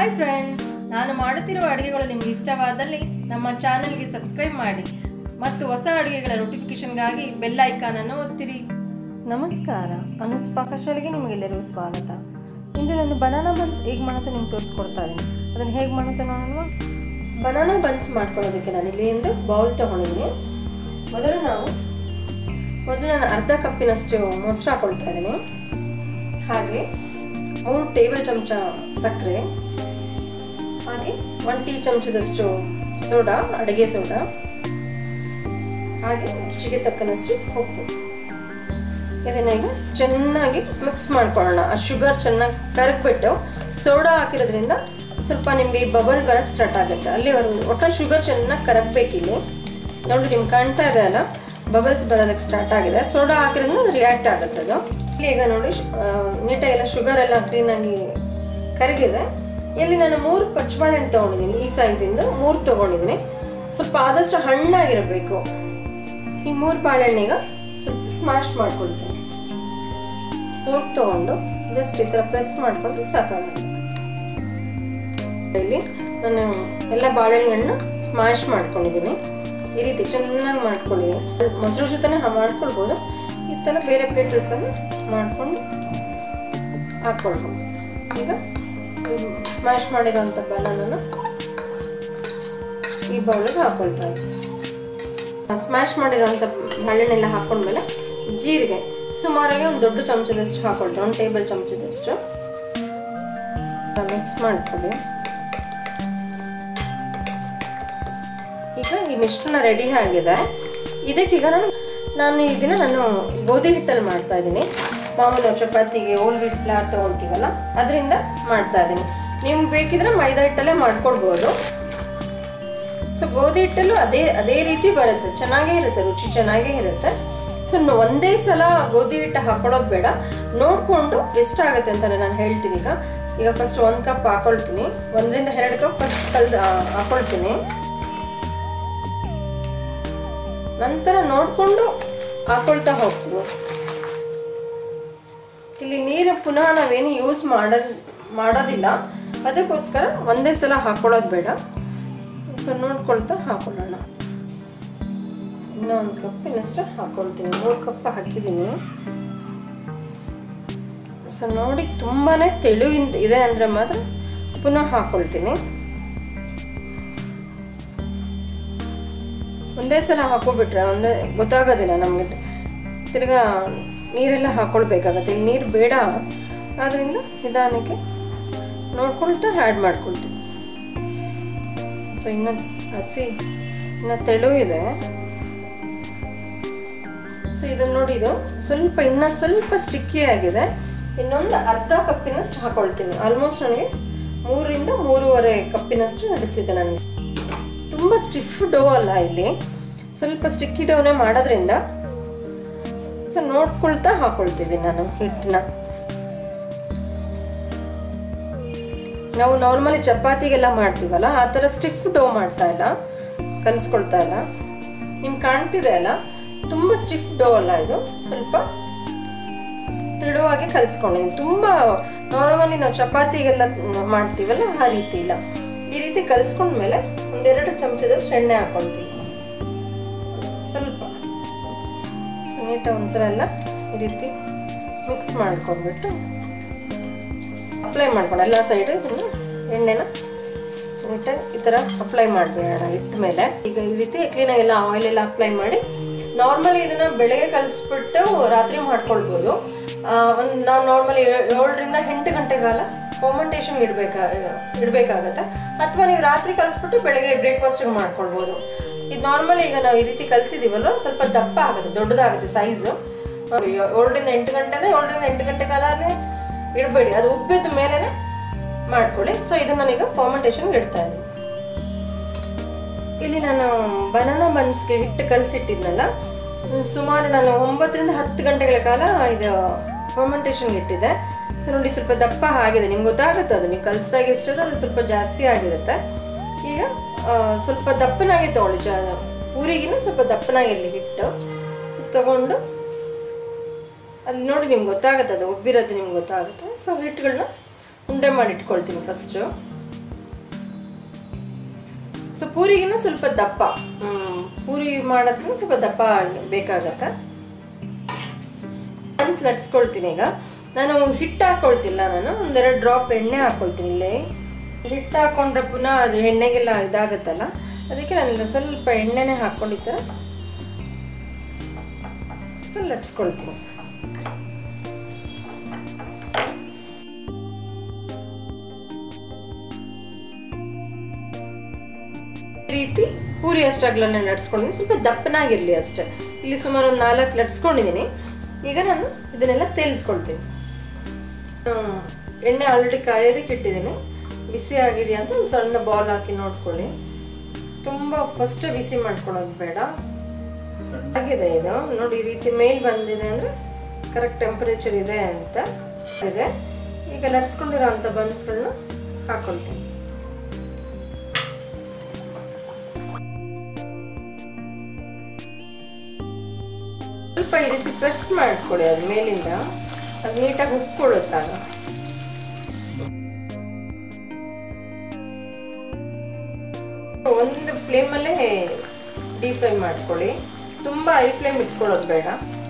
Hi friends ನಾನು ಮಾಡುತ್ತಿರುವ ಅಡುಗೆಗಳು ನಿಮಗೆ ಇಷ್ಟವಾದಲ್ಲಿ ನಮ್ಮ ಚಾನೆಲ್ಗೆ ಸಬ್ಸ್ಕ್ರೈಬ್ ಮಾಡಿ ಮತ್ತು ಹೊಸ ಅಡುಗೆಗಳ ನೋಟಿಫಿಕೇಶನ್ಗಾಗಿ ಬೆಲ್ ಐಕಾನನ್ನು ಒತ್ತಿರಿ ನಮಸ್ಕಾರ ಅನುಸ್ ಪಾಕಶಾಲೆಗೆ ನಿಮಗೆಲ್ಲರಿಗೂ ಸ್ವಾಗತ ಇಂದು ನಾನು ಬನಾನಾ ಬನ್ಸ್ ಹೇಗೆ ಮಾಡೋದು ನಿಮ್ಗೆ ತೋರಿಸ್ಕೊಡ್ತಾ ಇದ್ದೀನಿ ಅದನ್ನು ಹೇಗೆ ಮಾಡೋದು ನೋಡೋಣ ಬನಾನಾ ಬನ್ಸ್ ಮಾಡ್ಕೊಳ್ಳೋದಕ್ಕೆ ನಾನು ಇಲ್ಲಿ ಒಂದು ಬೌಲ್ ತೊಗೊಂಡಿದ್ದೀನಿ ಮೊದಲು ನಾವು ಮೊದಲು ನಾನು ಅರ್ಧ ಕಪ್ಪಿನಷ್ಟು ಮೊಸರು ಹಾಕೊಳ್ತಾ ಇದ್ದೀನಿ ಹಾಗೆ ಮೂರು ಟೇಬಲ್ ಚಮಚ ಸಕ್ಕರೆ ಹಾಗೆ ಒನ್ ಟೀ ಚಮಚದಷ್ಟು ಸೋಡಾ ಅಡುಗೆ ಸೋಡಾ ಹಾಗೆ ರುಚಿಗೆ ತಕ್ಕನಷ್ಟು ಉಪ್ಪು ಇದನ್ನ ಈಗ ಚೆನ್ನಾಗಿ ಮಿಕ್ಸ್ ಮಾಡ್ಕೊಳ್ಳೋಣ ಆ ಶುಗರ್ ಚೆನ್ನಾಗಿ ಕರಗ್ಬಿಟ್ಟು ಸೋಡಾ ಹಾಕಿರೋದ್ರಿಂದ ಸ್ವಲ್ಪ ನಿಮಗೆ ಬಬಲ್ ಬರೋಕ್ಕೆ ಸ್ಟಾರ್ಟ್ ಆಗುತ್ತೆ ಅಲ್ಲಿ ಒಂದು ಒಟ್ಟಲ್ಲಿ ಶುಗರ್ ಚೆನ್ನಾಗಿ ಕರಗಬೇಕಿಲ್ಲಿ ನೋಡಿ ನಿಮ್ಗೆ ಕಾಣ್ತಾ ಇದೆ ಅಲ್ಲ ಬಬಲ್ಸ್ ಬರೋದಕ್ಕೆ ಸ್ಟಾರ್ಟ್ ಆಗಿದೆ ಸೋಡಾ ಹಾಕಿರೋದ್ರಿಂದ ಅದು ರಿಯಾಕ್ಟ್ ಆಗುತ್ತೆ ಅದು ಇಲ್ಲಿ ಈಗ ನೋಡಿ ನೀಟಾಗಿ ಎಲ್ಲ ಶುಗರ್ ಎಲ್ಲ ಕ್ಲೀನಾಗಿ ಕರಗಿದೆ ಇಲ್ಲಿ ನಾನು ಮೂರು ಪಚ್ಚಬಾಳೆಹಣ್ಣು ತೊಗೊಂಡಿದ್ದೀನಿ ಈ ಸೈಜಿಂದ ಮೂರು ತೊಗೊಂಡಿದ್ದೀನಿ ಸ್ವಲ್ಪ ಆದಷ್ಟು ಹಣ್ಣಾಗಿರಬೇಕು ಈ ಮೂರು ಬಾಳೆಹಣ್ಣೀಗ ಸ್ವಲ್ಪ ಸ್ಮ್ಯಾಶ್ ಮಾಡ್ಕೊಳ್ತೀನಿ ಫೋರ್ಕ್ ತೊಗೊಂಡು ಜಸ್ಟ್ ಈ ಥರ ಪ್ರೆಸ್ ಮಾಡ್ಕೊಂಡು ಸಾಕಾಗುತ್ತೆ ಇಲ್ಲಿ ನಾನು ಎಲ್ಲ ಬಾಳೆಹಣ್ಣನ್ನು ಸ್ಮ್ಯಾಶ್ ಮಾಡ್ಕೊಂಡಿದ್ದೀನಿ ಈ ರೀತಿ ಚೆನ್ನಾಗಿ ಮಾಡ್ಕೊಂಡಿದ್ದೀನಿ ಮೊಸರು ಜೊತೆನೇ ಮಾಡ್ಕೊಳ್ಬೋದು ಈ ಥರ ಬೇರೆ ಪ್ಲೇಟಲ್ಸನ್ನು ಮಾಡ್ಕೊಂಡು ಹಾಕ್ಕೊಳ್ಬೋದು ಈಗ ಸ್ಮ್ಯಾಶ್ ಮಾಡಿರೋಂಥ ಬನಾನನ ಈ ಬೌಲಿಗೆ ಹಾಕೊಳ್ತಾ ಇದ್ದೀನಿ ಸ್ಮ್ಯಾಶ್ ಮಾಡಿರೋಂಥ ಬಾಳೆಹಣ್ಣೆಲ್ಲ ಹಾಕೊಂಡ್ಮೇಲೆ ಜೀರಿಗೆ ಸುಮಾರಾಗಿ ಒಂದು ದೊಡ್ಡ ಚಮಚದಷ್ಟು ಹಾಕೊಳ್ತೀನಿ ಒಂದು ಟೇಬಲ್ ಚಮಚದಷ್ಟು ಮಿಕ್ಸ್ ಮಾಡ್ಕೊಳ್ಳಿ ಈಗ ಈ ಮಿಶ್ರಣ ರೆಡಿ ಆಗಿದೆ ಇದಕ್ಕೀಗ ನಾನು ನಾನು ಇದನ್ನ ನಾನು ಗೋಧಿ ಹಿಟ್ಟಲ್ಲಿ ಮಾಡ್ತಾ ಇದ್ದೀನಿ ಮಾಮೂಲು ಚಪಾತಿಗೆ ಓಲ್ ವೀಟ್ ಫ್ಲಾರ್ ತೊಗೊಳ್ತೀವಲ್ಲ ಅದರಿಂದ ಮಾಡ್ತಾ ಇದ್ದೀನಿ ನಿಮ್ಗೆ ಬೇಕಿದ್ರೆ ಮೈದಾ ಹಿಟ್ಟಲ್ಲೇ ಮಾಡ್ಕೊಳ್ಬೋದು ಸೊ ಗೋಧಿ ಹಿಟ್ಟಲ್ಲೂ ಅದೇ ಅದೇ ರೀತಿ ಬರುತ್ತೆ ಚೆನ್ನಾಗೇ ಇರುತ್ತೆ ರುಚಿ ಚೆನ್ನಾಗೇ ಇರುತ್ತೆ ಸೊ ಒಂದೇ ಸಲ ಗೋಧಿ ಹಿಟ್ಟು ಹಾಕೊಳ್ಳೋದು ಬೇಡ ನೋಡಿಕೊಂಡು ಎಷ್ಟಾಗುತ್ತೆ ಅಂತ ನಾನು ಹೇಳ್ತೀನಿ ಈಗ ಈಗ ಫಸ್ಟ್ ಒಂದು ಕಪ್ ಹಾಕೊಳ್ತೀನಿ ಒಂದರಿಂದ ಎರಡು ಕಪ್ ಫಸ್ಟ್ ಕಲ್ ಹಾಕೊಳ್ತೀನಿ ನಂತರ ನೋಡಿಕೊಂಡು ಹಾಕೊಳ್ತಾ ಹೋಗ್ತೀನಿ ಇಲ್ಲಿ ನೀರು ಪುನಃ ನಾವೇನು ಯೂಸ್ ಮಾಡೋ ಮಾಡೋದಿಲ್ಲ ಅದಕ್ಕೋಸ್ಕರ ಒಂದೇ ಸಲ ಹಾಕೊಳ್ಳೋದು ಬೇಡ ಸೊ ನೋಡ್ಕೊಳ್ತಾ ಹಾಕೊಳ್ಳೋಣ ಇನ್ನೂ ಒಂದು ಕಪ್ ಇನ್ನಷ್ಟು ಹಾಕೊಳ್ತೀನಿ ಮೂರು ಕಪ್ ಹಾಕಿದ್ದೀನಿ ಸೊ ನೋಡಿ ತುಂಬಾ ತೆಳು ಇದೆ ಅಂದರೆ ಮಾತ್ರ ಪುನಃ ಹಾಕೊಳ್ತೀನಿ ಒಂದೇ ಸಲ ಹಾಕೋಬಿಟ್ರೆ ಒಂದೇ ಗೊತ್ತಾಗೋದಿಲ್ಲ ನಮಗೆ ತಿರ್ಗಾ ನೀರೆಲ್ಲ ಹಾಕೊಳ್ಬೇಕಾಗತ್ತೆ ಇಲ್ಲಿ ನೀರು ಬೇಡ ಆದ್ದರಿಂದ ನಿಧಾನಕ್ಕೆ ನೋಡ್ಕೊಳ್ತಾ ಆ್ಯಡ್ ಮಾಡ್ಕೊಳ್ತೀನಿ ಸೊ ಇನ್ನು ಹಸಿ ಇನ್ನು ತೆಳು ಇದೆ ಸೊ ಇದನ್ನ ನೋಡಿ ಇದು ಸ್ವಲ್ಪ ಇನ್ನ ಸ್ವಲ್ಪ ಸ್ಟಿಕ್ಕಿ ಆಗಿದೆ ಇನ್ನೊಂದು ಅರ್ಧ ಕಪ್ಪಿನಷ್ಟು ಹಾಕೊಳ್ತೀನಿ ಆಲ್ಮೋಸ್ಟ್ ನನಗೆ ಮೂರಿಂದ ಮೂರುವರೆ ಕಪ್ಪಿನಷ್ಟು ನಡೆಸಿದೆ ನನಗೆ ತುಂಬ ಸ್ಟಿಫ್ ಡೋ ಅಲ್ಲ ಇಲ್ಲಿ ಸ್ವಲ್ಪ ಸ್ಟಿಕ್ಕಿ ಡೋನೇ ಮಾಡೋದ್ರಿಂದ ಸೊ ನೋಡ್ಕೊಳ್ತಾ ಹಾಕೊಳ್ತಿದ್ದೀನಿ ನಾನು ಹಿಟ್ಟನ್ನ ನಾವು ನಾರ್ಮಲಿ ಚಪಾತಿಗೆಲ್ಲ ಮಾಡ್ತೀವಲ್ಲ ಆ ಥರ ಸ್ಟಿಫ್ ಡೋ ಮಾಡ್ತಾ ಇಲ್ಲ ಕಲಿಸ್ಕೊಳ್ತಾ ಇಲ್ಲ ನಿಮ್ಗೆ ಕಾಣ್ತಿದೆ ಅಲ್ಲ ತುಂಬ ಸ್ಟಿಫ್ ಡೋ ಅಲ್ಲ ಇದು ಸ್ವಲ್ಪ ತೆಳುವಾಗಿ ಕಲಿಸ್ಕೊಂಡಿದ್ದೀನಿ ತುಂಬ ನಾರ್ಮಲಿ ನಾವು ಚಪಾತಿಗೆಲ್ಲ ಮಾಡ್ತೀವಲ್ಲ ಆ ರೀತಿ ಇಲ್ಲ ಈ ರೀತಿ ಕಲಿಸ್ಕೊಂಡ್ಮೇಲೆ ಒಂದೆರಡು ಚಮಚದಷ್ಟು ಎಣ್ಣೆ ಹಾಕೊಳ್ತೀವಿ ಸ್ವಲ್ಪ ಸೊ ನೀಟಾಗಿ ಒಂದ್ಸಲ ಎಲ್ಲ ಈ ರೀತಿ ಮಿಕ್ಸ್ ಮಾಡ್ಕೊಂಡ್ಬಿಟ್ಟು ಅಪ್ಲೈ ಮಾಡ್ಕೊಂಡು ಎಲ್ಲ ಸೈಡು ಇದನ್ನು ಎಣ್ಣೆನ ನೀಟಾಗಿ ಈ ಥರ ಅಪ್ಲೈ ಮಾಡಬೇಡ ಇಟ್ಟ ಮೇಲೆ ಈಗ ಈ ರೀತಿ ಕ್ಲೀನಾಗಿ ಎಲ್ಲ ಆಯಿಲ್ ಎಲ್ಲ ಅಪ್ಲೈ ಮಾಡಿ ನಾರ್ಮಲಿ ಇದನ್ನ ಬೆಳಗ್ಗೆ ಕಲಿಸ್ಬಿಟ್ಟು ರಾತ್ರಿ ಮಾಡ್ಕೊಳ್ಬೋದು ಒಂದು ನಾವು ನಾರ್ಮಲಿ ಏಳರಿಂದ ಎಂಟು ಗಂಟೆ ಕಾಲ ಫರ್ಮೆಂಟೇಷನ್ ಇಡಬೇಕಾ ಇಡಬೇಕಾಗತ್ತೆ ಅಥವಾ ನೀವು ರಾತ್ರಿ ಕಲಿಸ್ಬಿಟ್ಟು ಬೆಳಗ್ಗೆ ಬ್ರೇಕ್ಫಾಸ್ಟಿಗೆ ಮಾಡ್ಕೊಳ್ಬೋದು ಇದು ನಾರ್ಮಲಿ ಈಗ ನಾವು ಈ ರೀತಿ ಕಲಿಸಿದೀವಲ್ಲ ಸ್ವಲ್ಪ ದಪ್ಪ ಆಗುತ್ತೆ ದೊಡ್ಡದಾಗುತ್ತೆ ಸೈಜು ನೋಡಿ ಏಳರಿಂದ ಎಂಟು ಗಂಟೆ ಅಂದರೆ ಏಳರಿಂದ ಎಂಟು ಗಂಟೆ ಕಾಲನೇ ಇಡಬೇಡಿ ಅದು ಉಬ್ಬಿದ ಮೇಲೇ ಮಾಡ್ಕೊಳ್ಳಿ ಸೊ ಇದನ್ನ ನಾನೀಗ ಫಾರ್ಮೆಂಟೇಷನ್ಗೆ ಇಡ್ತಾ ಇದ್ದೀನಿ ಇಲ್ಲಿ ನಾನು ಬನಾನಾ ಬನ್ಸ್ಗೆ ಹಿಟ್ಟು ಕಲಸಿಟ್ಟಿದ್ನಲ್ಲ ಸುಮಾರು ನಾನು ಒಂಬತ್ತರಿಂದ ಹತ್ತು ಗಂಟೆಗಳ ಕಾಲ ಇದು ಫರ್ಮೆಂಟೇಷನ್ಗೆ ಇಟ್ಟಿದ್ದೆ ಸೊ ನೋಡಿ ಸ್ವಲ್ಪ ದಪ್ಪ ಆಗಿದೆ ನಿಮ್ಗೆ ಗೊತ್ತಾಗುತ್ತೆ ಅದು ನೀವು ಕಲಿಸಿದಾಗ ಎಷ್ಟಿದೆ ಅದು ಸ್ವಲ್ಪ ಜಾಸ್ತಿ ಆಗಿರುತ್ತೆ ಈಗ ಸ್ವಲ್ಪ ದಪ್ಪನಾಗಿ ತೊಗೊಳ್ಳಿ ಜ ಪೂರಿಗಿನ ಸ್ವಲ್ಪ ದಪ್ಪನಾಗಿರಲಿ ಹಿಟ್ಟು ಸೊ ತಗೊಂಡು ಅಲ್ಲಿ ನೋಡಿ ನಿಮ್ಗೆ ಗೊತ್ತಾಗುತ್ತೆ ಅದು ಉಬ್ಬಿರೋದು ನಿಮ್ಗೆ ಗೊತ್ತಾಗುತ್ತೆ ಸೊ ಹಿಟ್ಟುಗಳನ್ನ ಉಂಡೆ ಮಾಡಿ ಇಟ್ಕೊಳ್ತೀನಿ ಫಸ್ಟು ಸೊ ಪೂರಿಗಿನ ಸ್ವಲ್ಪ ದಪ್ಪ ಹ್ಮ್, ಪೂರಿ ಮಾಡೋದಕ್ಕೆ ಸ್ವಲ್ಪ ದಪ್ಪ ಬೇಕಾಗತ್ತೆ ಬನ್ಸ್ ಲಟ್ಸ್ಕೊಳ್ತೀನಿ ಈಗ ನಾನು ಹಿಟ್ಟು ಹಾಕೊಳ್ತಿಲ್ಲ ನಾನು ಒಂದೆರಡು ಡ್ರಾಪ್ ಎಣ್ಣೆ ಹಾಕೊಳ್ತೀನಿ ಇಲ್ಲಿ ಹಿಟ್ಟು ಹಾಕೊಂಡ್ರೆ ಪುನಃ ಅದು ಎಣ್ಣೆಗೆಲ್ಲ ಇದಾಗುತ್ತಲ್ಲ ಅದಕ್ಕೆ ನಾನು ಸ್ವಲ್ಪ ಎಣ್ಣೆನೇ ಹಾಕೊಂಡು ಈ ಥರ ಸ್ವಲ್ಪ ಲಟ್ಸ್ಕೊಳ್ತೀನಿ ಈ ರೀತಿ ಪೂರಿ ಅಷ್ಟಾಗ್ಲನ್ನ ಲಟ್ಸ್ಕೊಂಡಿದ್ದೀನಿ ಸ್ವಲ್ಪ ದಪ್ಪನಾಗಿರಲಿ ಅಷ್ಟೇ ಇಲ್ಲಿ ಸುಮಾರು ಒಂದು ನಾಲ್ಕು ಲಟ್ಸ್ಕೊಂಡಿದ್ದೀನಿ ಈಗ ನಾನು ಇದನ್ನೆಲ್ಲ ತೇಲಿಸ್ಕೊಳ್ತೀನಿ ಹ್ಮ್. ಎಣ್ಣೆ ಆಲ್ರೆಡಿ ಕಾಯೋದಕ್ಕೆ ಇಟ್ಟಿದ್ದೀನಿ ಬಿಸಿ ಆಗಿದೆಯಾ ಅಂತ ಒಂದು ಸಣ್ಣ ಬಾಲ್ ಹಾಕಿ ನೋಡ್ಕೊಳ್ಳಿ ತುಂಬ ಫಸ್ಟ್ ಬಿಸಿ ಮಾಡ್ಕೊಳ್ಳೋದು ಬೇಡ ಆಗಿದೆ ಇದು ನೋಡಿ ಈ ರೀತಿ ಮೇಲ್ ಬಂದಿದೆ ಅಂದರೆ ಕರೆಕ್ಟ್ ಟೆಂಪರೇಚರ್ ಇದೆ ಅಂತ ಇದೆ ಈಗ ಲಟ್ಸ್ಕೊಂಡಿರೋ ಅಂಥ ಬನ್ಸ್ಗಳನ್ನ ಹಾಕೊಳ್ತೀನಿ ಸ್ವಲ್ಪ ಈ ರೀತಿ ಪ್ರೆಸ್ ಮಾಡ್ಕೊಳ್ಳಿ ಅದು ಮೇಲಿಂದ ಅದು ನೀಟಾಗಿ ಉಪ್ಕೊಳ್ಳುತ್ತಾಗ ಒಂದು ಫ್ಲೇಮಲ್ಲೇ ಡೀಪ್ ಫ್ರೈ ಮಾಡ್ಕೊಳ್ಳಿ ತುಂಬ ಐ ಫ್ಲೇಮ್ ಇಟ್ಕೊಳ್ಳೋದು ಬೇಡ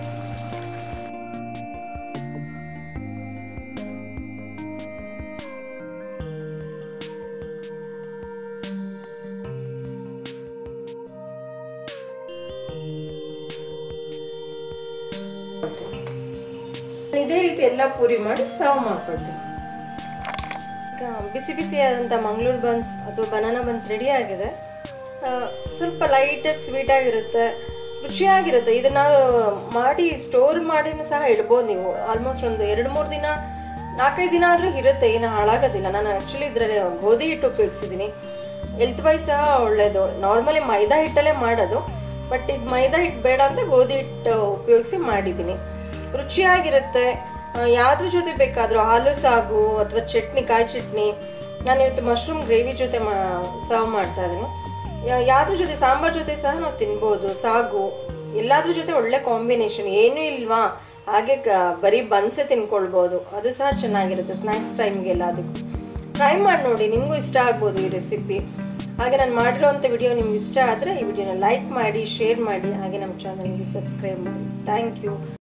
ಇದೇ ರೀತಿ ಎಲ್ಲ ಪೂರಿ ಮಾಡಿ ಸರ್ವ್ ಮಾಡ್ಕೊಳ್ತೀನಿ ಈಗ ಬಿಸಿ ಬಿಸಿಯಾದಂಥ ಮಂಗಳೂರು ಬನ್ಸ್ ಅಥವಾ ಬನಾನಾ ಬನ್ಸ್ ರೆಡಿ ಆಗಿದೆ ಆ, ಸ್ವಲ್ಪ ಲೈಟಾಗಿ ಸ್ವೀಟಾಗಿರುತ್ತೆ ರುಚಿಯಾಗಿರುತ್ತೆ ಇದನ್ನ ಮಾಡಿ ಸ್ಟೋರ್ ಮಾಡಿನೂ ಸಹ ಇಡ್ಬೋದು ನೀವು ಆಲ್ಮೋಸ್ಟ್ ಒಂದು ಎರಡು ಮೂರು ದಿನ ನಾಲ್ಕೈದು ದಿನ ಆದರೂ ಇರುತ್ತೆ ಏನು ಹಾಳಾಗೋದಿಲ್ಲ ನಾನು ಆ್ಯಕ್ಚುಲಿ ಇದರಲ್ಲಿ ಗೋಧಿ ಹಿಟ್ಟು ಉಪಯೋಗಿಸಿದ್ದೀನಿ ಹೆಲ್ತ್ ವೈಸ್ ಸಹ ಒಳ್ಳೆಯದು ನಾರ್ಮಲಿ ಮೈದಾ ಹಿಟ್ಟಲ್ಲೇ ಮಾಡೋದು ಬಟ್ ಈಗ ಮೈದಾ ಹಿಟ್ಟು ಬೇಡ ಅಂತ ಗೋಧಿ ಹಿಟ್ಟು ಉಪಯೋಗಿಸಿ ಮಾಡಿದ್ದೀನಿ ರುಚಿಯಾಗಿರುತ್ತೆ ಆ, ಯಾವ್ದ್ರ ಜೊತೆ ಬೇಕಾದರೂ ಹಾಲು ಸಾಗು ಅಥವಾ ಚಟ್ನಿ ಕಾಯಿ ಚಟ್ನಿ ನಾನು ಇವತ್ತು ಮಶ್ರೂಮ್ ಗ್ರೇವಿ ಜೊತೆ ಮಾ ಸರ್ವ್ ಮಾಡ್ತಾ ಇದ್ದೀನಿ ಯಾವ್ದ್ರ ಜೊತೆ ಸಾಂಬಾರ್ ಜೊತೆ ಸಹ ನಾವು ತಿನ್ಬೋದು ಸಾಗು ಎಲ್ಲಾದ್ರ ಜೊತೆ ಒಳ್ಳೆ ಕಾಂಬಿನೇಷನ್ ಏನೂ ಇಲ್ವಾ ಹಾಗೆ ಕ- ಬರೀ ಬನ್ಸೆ ತಿನ್ಕೊಳ್ಬೋದು ಅದು ಸಹ ಚೆನ್ನಾಗಿರುತ್ತೆ ಸ್ನ್ಯಾಕ್ಸ್ ಟೈಮ್ಗೆಲ್ಲ ಅದಕ್ಕೂ ಟ್ರೈ ಮಾಡಿ ನೋಡಿ ನಿಮಗೂ ಇಷ್ಟ ಆಗ್ಬೋದು ಈ ರೆಸಿಪಿ ಹಾಗೆ ನಾನು ಮಾಡಿರೋವಂಥ ವಿಡಿಯೋ ನಿಮ್ಗೆ ಇಷ್ಟ ಆದರೆ ಈ ವಿಡಿಯೋನ ಲೈಕ್ ಮಾಡಿ ಶೇರ್ ಮಾಡಿ ಹಾಗೆ ನಮ್ಮ ಚಾನಲ್ಗೆ ಸಬ್ಸ್ಕ್ರೈಬ್ ಮಾಡಿ ಥ್ಯಾಂಕ್ ಯು